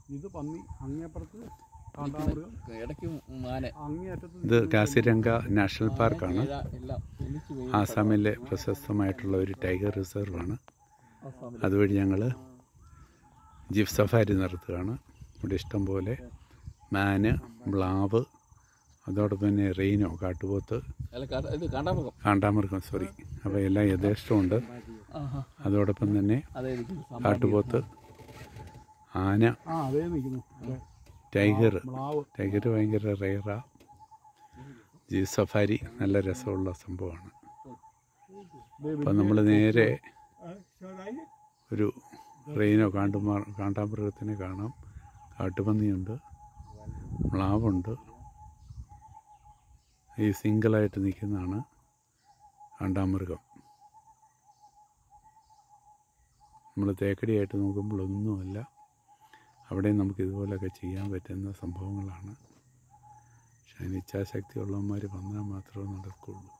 ഇത് പന്നി അങ്ങേപ്പുറത്ത് കാണ്ടാമൃഗം ഇടയ്ക്ക് മാന അങ്ങേയറ്റത്ത് ഇത് കാസിരംഗ നാഷണൽ പാർക്കാണ് ഏഴ എല്ലാം ഒന്നിച്ച് വീഴും. ആസാമിലെ പ്രശസ്തമായിട്ടുള്ള ഒരു ടൈഗർ റിസർവാണ് ആസാമിൽ. അതുവഴി ഞങ്ങൾ ജീപ്പ് സഫാരി നടത്തുകയാണ് ഇവിടെ ഇഷ്ടം പോലെ മാന് മ്ലാവ് അതോടൊപ്പം തന്നെ റെയിനോ കാട്ടുപോത്ത് അല്ല കാട്ട- ഇത് കാണ്ടാമൃഗം കാണ്ടാമൃഗം സോറി അപ്പോൾ എല്ലാം യഥേഷ്ടമുണ്ട് ആഹാ. അതോടൊപ്പം തന്നെ അതെ ഇരിക്കുന്നു. സാമ്പാർ കാട്ടുപോത്ത് ആന ആ അതേ നിൽക്കുന്നു അതെ. ടൈഗർ മ്ലാവ് ടൈഗർ ഭയങ്കര റെയറാ ജീപ്പ് സഫാരി നല്ല രസമുള്ള സംഭവമാണ് ദേ അപ്പം നമ്മൾ നേരെ ഒരു റെയിനോ കാണ്ടുമാ കാണ്ടാമൃഗത്തിനെ കാണാം കാട്ടുപന്നിയുണ്ട് മ്ലാവുണ്ട് ഈ സിംഗിളായിട്ട് നിൽക്കുന്നതാണ് കാണ്ടാമൃഗം നമ്മൾ തേക്കടിയായിട്ട് നോക്കുമ്പോൾ ഒന്നുമല്ല അവിടെ നമുക്ക് ഇതുപോലെയൊക്കെ ചെയ്യാൻ പറ്റുന്ന സംഭവങ്ങളാണ് പക്ഷെ അതിന് ഇച്ഛാശക്തി ഉള്ളവന്മാർ വന്നാൽ മാത്രമേ നടക്കുകയുള്ളൂ